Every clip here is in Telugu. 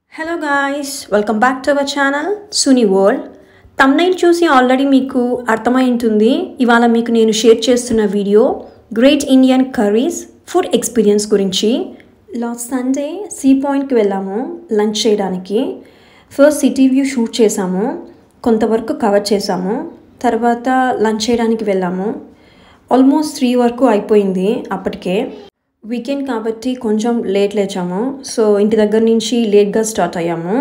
Hello guys welcome back to our channel Suni world thumbnail చూసి ఆల్రెడీ మీకు అర్థమై ఉంటుంది ఇవాళ మీకు నేను షేర్ చేస్తున్న video great Indian curries food experience గురించి లాస్ట్ సండే సీ పాయింట్కి వెళ్ళాము లంచ్ చేయడానికి ఫస్ట్ సిటీ వ్యూ షూట్ చేసాము కొంతవరకు కవర్ చేసాము తర్వాత లంచ్ చేయడానికి వెళ్ళాము ఆల్మోస్ట్ త్రీ వరకు అయిపోయింది అప్పటికే వీకెండ్ కాబట్టి కొంచెం లేట్ లేచాము సో ఇంటి దగ్గర నుంచి లేట్గా స్టార్ట్ అయ్యాము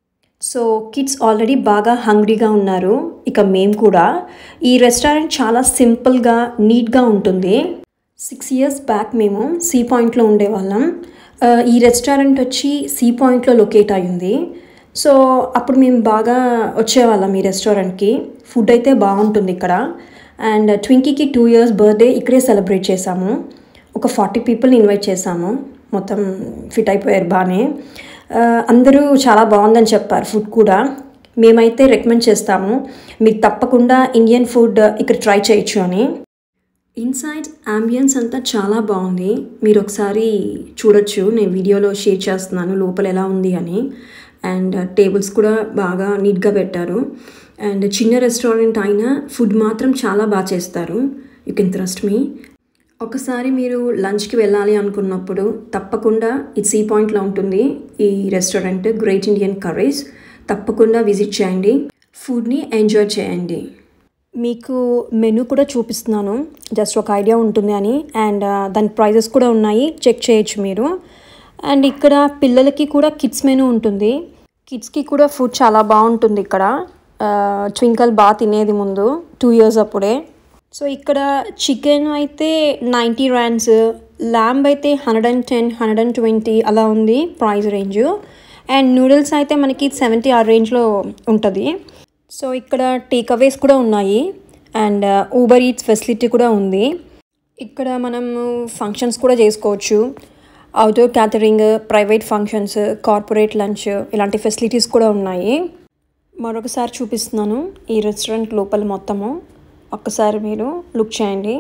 సో కిడ్స్ ఆల్రెడీ బాగా హంగ్రీగా ఉన్నారు ఇక మేము కూడా ఈ రెస్టారెంట్ చాలా సింపుల్గా నీట్గా ఉంటుంది సిక్స్ ఇయర్స్ బ్యాక్ మేము సీ పాయింట్లో ఉండేవాళ్ళం ఆ, ఈ రెస్టారెంట్ వచ్చి సీ పాయింట్లో లొకేట్ అయ్యింది సో అప్పుడు మేము బాగా వచ్చేవాళ్ళం ఈ రెస్టారెంట్కి ఫుడ్ అయితే బాగుంటుంది ఇక్కడ అండ్ ట్వింకీకి టూ ఇయర్స్ బర్త్డే ఇక్కడే సెలబ్రేట్ చేసాము ఒక ఫార్టీ పీపుల్ని ఇన్వైట్ చేసాము మొత్తం ఫిట్ అయిపోయారు బాగానే ఆ, అందరూ చాలా బాగుందని చెప్పారు ఫుడ్ కూడా మేమైతే రికమెండ్ చేస్తాము మీరు తప్పకుండా ఇండియన్ ఫుడ్ ఇక్కడ ట్రై చేయొచ్చు అని ఇన్సైడ్ అంబియన్స్ అంతా చాలా బాగుంది మీరు ఒకసారి చూడొచ్చు నేను వీడియోలో షేర్ చేస్తున్నాను లోపల ఎలా ఉంది అని అండ్ టేబుల్స్ కూడా బాగా నీట్గా పెట్టారు అండ్ చిన్న రెస్టారెంట్ అయినా ఫుడ్ మాత్రం చాలా బాగా చేస్తారు యూ కెన్ ట్రస్ట్ మీ ఒకసారి మీరు లంచ్కి వెళ్ళాలి అనుకున్నప్పుడు తప్పకుండా ఇది సీ పాయింట్లో ఉంటుంది ఈ రెస్టారెంట్ గ్రేట్ ఇండియన్ కర్రీస్ తప్పకుండా విజిట్ చేయండి ఫుడ్ని ఎంజాయ్ చేయండి మీకు మెనూ కూడా చూపిస్తున్నాను జస్ట్ ఒక ఐడియా ఉంటుంది అని అండ్ దాని ప్రైజెస్ కూడా ఉన్నాయి చెక్ చేయొచ్చు మీరు అండ్ ఇక్కడ పిల్లలకి కూడా కిడ్స్ మెనూ ఉంటుంది కిడ్స్కి కూడా ఫుడ్ చాలా బాగుంటుంది ఇక్కడ ట్వింకల్ బాగా తినేది ముందు టూ ఇయర్స్ అప్పుడే సో ఇక్కడ చికెన్ అయితే నైంటీ ర్యాండ్స్ ల్యాంబ్ అయితే hundred and ten hundred and twenty అలా ఉంది ప్రైస్ రేంజ్ అండ్ నూడిల్స్ అయితే మనకి సెవెంటీ ఆ రేంజ్లో ఉంటుంది సో ఇక్కడ టేక్ అవేస్ కూడా ఉన్నాయి అండ్ ఊబర్ ఈట్స్ ఫెసిలిటీ కూడా ఉంది ఇక్కడ మనం ఫంక్షన్స్ కూడా చేసుకోవచ్చు outdoor catering private functions corporate lunch ఇలాంటి ఫెసిలిటీస్ కూడా ఉన్నాయి మరొకసారి చూపిస్తున్నాను ఈ రెస్టారెంట్ లోపల మొత్తము ఒక్కసారి మీరు లుక్ చేయండి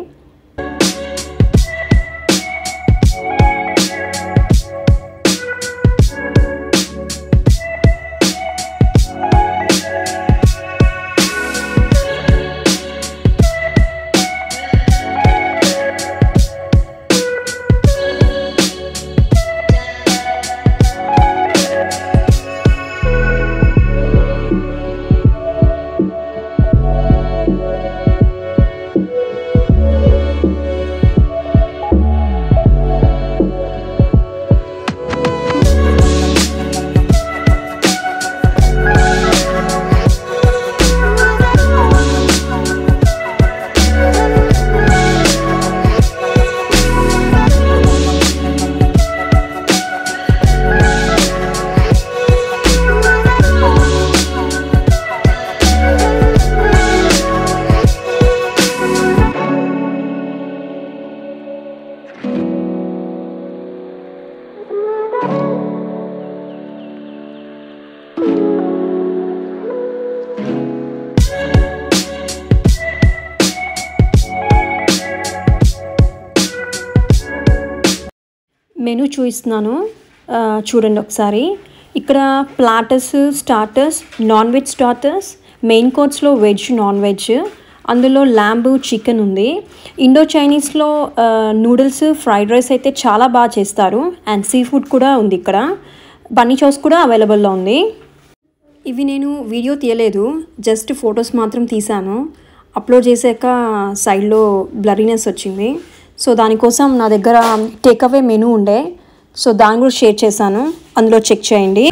మెనూ చూపిస్తున్నాను ఆ, చూడండి ఒకసారి ఇక్కడ platters starters non veg starters main కోర్స్లో వెజ్ నాన్ వెజ్ అందులో ల్యాంబ్ చికెన్ ఉంది ఇండో చైనీస్లో నూడిల్స్ ఫ్రైడ్ రైస్ అయితే చాలా బాగా చేస్తారు అండ్ సీ ఫుడ్ కూడా ఉంది ఇక్కడ బన్నీ చౌస్ కూడా అవైలబుల్లో ఉంది ఇవి నేను వీడియో తీయలేదు జస్ట్ ఫొటోస్ మాత్రం తీశాను అప్లోడ్ చేశాక సైడ్లో బ్లరీనెస్ వచ్చింది సో దానికోసం నా దగ్గర టేక్ అవే మెనూ ఉండే సో దాన్ని కూడా షేర్ చేశాను అందులో చెక్ చేయండి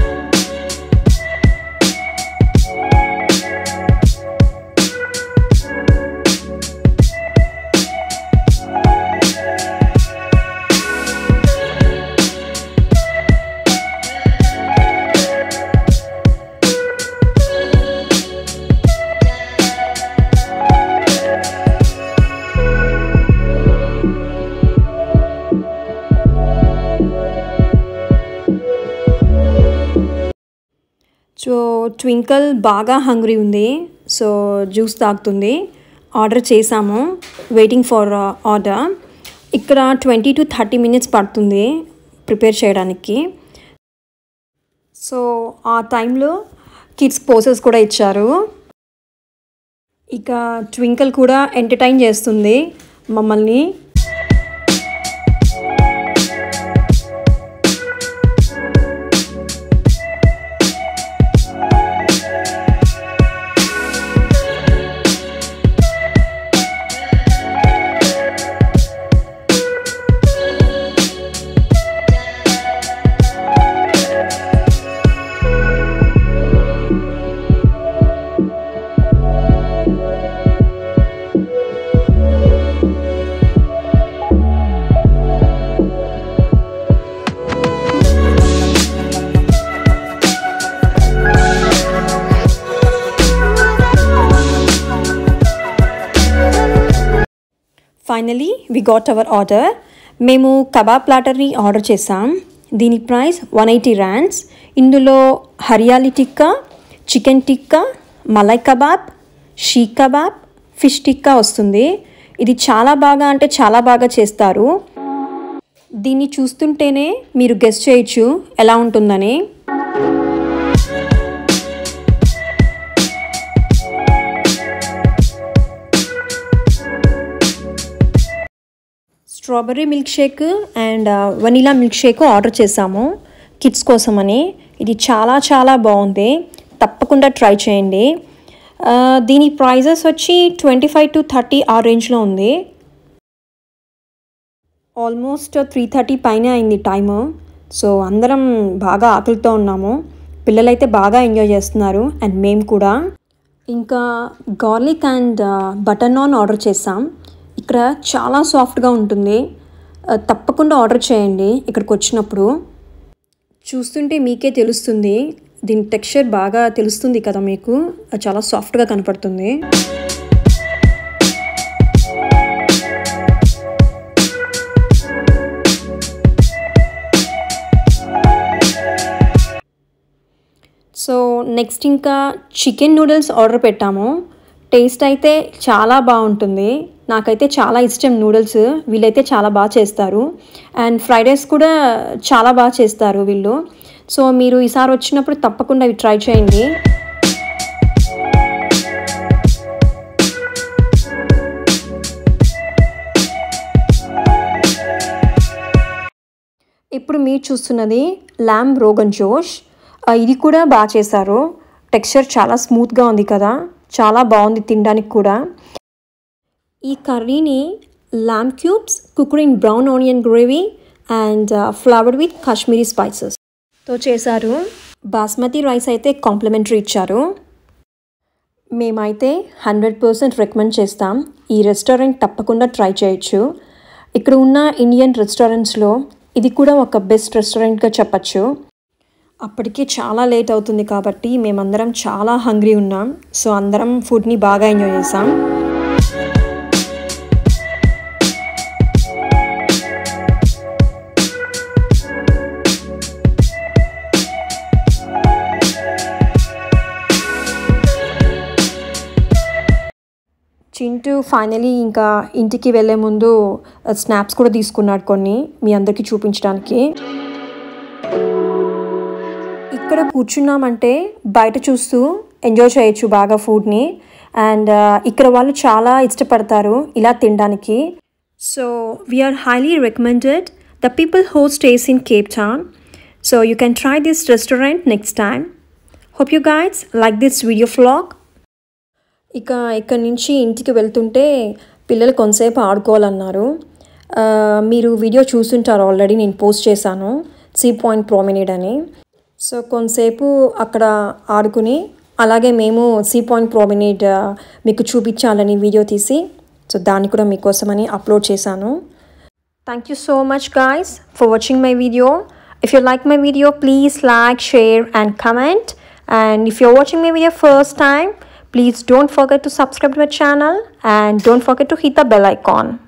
సో ట్వింకల్ బాగా హంగ్రీ ఉంది సో జ్యూస్ తాగుతుంది ఆర్డర్ చేసాము వెయిటింగ్ ఫర్ ఆర్డర్ ఇక్కడ ట్వంటీ టు థర్టీ మినిట్స్ పడుతుంది ప్రిపేర్ చేయడానికి సో ఆ టైంలో కిడ్స్ పోసెస్ కూడా ఇచ్చారు ఇక ట్వింకల్ కూడా ఎంటర్టైన్ చేస్తుంది మమ్మల్ని finally we got our order మేము కబాబ్ ప్లాటర్ని ఆర్డర్ చేసాం దీని ప్రైస్ వన్ ఎయిటీ ర్యాండ్స్ ఇందులో hariyali tikka chicken tikka malai kebab seekh kebab fish tikka వస్తుంది ఇది చాలా బాగా అంటే చాలా బాగా చేస్తారు దీన్ని చూస్తుంటేనే మీరు గెస్ట్ చేయొచ్చు ఎలా ఉంటుందని strawberry milk shake and vanilla milk shake order చేసాము కిడ్స్ కోసమని ఇది చాలా చాలా బాగుంది తప్పకుండా ట్రై చేయండి ఆ, దీని ప్రైజెస్ వచ్చి ట్వంటీ ఫైవ్ టు థర్టీ ఆ రేంజ్లో ఉంది ఆల్మోస్ట్ త్రీ థర్టీ పైన అయింది టైము సో అందరం బాగా ఆకలితో ఉన్నాము పిల్లలైతే బాగా ఎంజాయ్ చేస్తున్నారు అండ్ మేము కూడా ఇంకా garlic and butter naan order చేసాం ఇక్కడ చాలా సాఫ్ట్గా ఉంటుంది ఆ, తప్పకుండా ఆర్డర్ చేయండి ఇక్కడికి వచ్చినప్పుడు చూస్తుంటే మీకే తెలుస్తుంది దీని టెక్స్చర్ బాగా తెలుస్తుంది కదా మీకు అది చాలా సాఫ్ట్గా కనపడుతుంది సో నెక్స్ట్ ఇంకా చికెన్ నూడిల్స్ ఆర్డర్ పెట్టాము టేస్ట్ అయితే చాలా బాగుంటుంది నాకైతే చాలా ఇష్టం నూడిల్స్ వీళ్ళైతే చాలా బాగా చేస్తారు అండ్ ఫ్రైడ్ రైస్ కూడా చాలా బాగా చేస్తారు వీళ్ళు సో మీరు ఈసారి వచ్చినప్పుడు తప్పకుండా ఇవి ట్రై చేయండి ఇప్పుడు మీరు చూస్తున్నది ల్యామ్ రోగన్ జోష్ ఆ, ఇది కూడా బాగా చేశారు టెక్స్చర్ చాలా స్మూత్గా ఉంది కదా చాలా బాగుంది తినడానికి కూడా ఈ కర్రీని lamb cubes cooked in brown onion gravy and flavoured with Kashmiri spices తో చేశారు బాస్మతి రైస్ అయితే కాంప్లిమెంటరీ ఇచ్చారు మేమైతే హండ్రెడ్ పర్సెంట్ రికమెండ్ చేస్తాం ఈ రెస్టారెంట్ తప్పకుండా ట్రై చేయొచ్చు ఇక్కడ ఉన్న ఇండియన్ రెస్టారెంట్స్లో ఇది కూడా ఒక బెస్ట్ రెస్టారెంట్గా చెప్పచ్చు అప్పటికే చాలా లేట్ అవుతుంది కాబట్టి మేమందరం చాలా హంగ్రీ ఉన్నాం సో అందరం ఫుడ్ని బాగా ఎంజాయ్ చేసాం చింటూ ఫైనలీ ఇంకా ఇంటికి వెళ్ళే ముందు స్నాప్స్ కూడా తీసుకున్నాడు కొన్ని మీ అందరికీ చూపించడానికి ఇక్కడ కూర్చున్నామంటే బయట చూస్తూ ఎంజాయ్ చేయొచ్చు బాగా ఫుడ్ని అండ్ ఇక్కడ వాళ్ళు చాలా ఇష్టపడతారు ఇలా తినడానికి so we are highly recommended the people who stays in Cape Town so you can try this restaurant next time hope you guys like this video vlog ఇక ఇక్కడ నుంచి ఇంటికి వెళ్తుంటే పిల్లలు కొంతసేపు ఆడుకోవాలన్నారు ఆ, మీరు వీడియో చూస్తుంటారు ఆల్రెడీ నేను పోస్ట్ చేశాను సీ పాయింట్ ప్రోమినేడ్ అని సో కొంతసేపు అక్కడ ఆడుకుని అలాగే మేము సీ పాయింట్ ప్రోమినేడ్ మీకు చూపించాలని వీడియో తీసి సో దాన్ని కూడా మీకోసమని అప్లోడ్ చేశాను Thank you so much guys for watching my video. If you like my video, please like, share and comment. And if you're watching my video first time, please don't forget to subscribe to my channel and don't forget to hit the bell icon.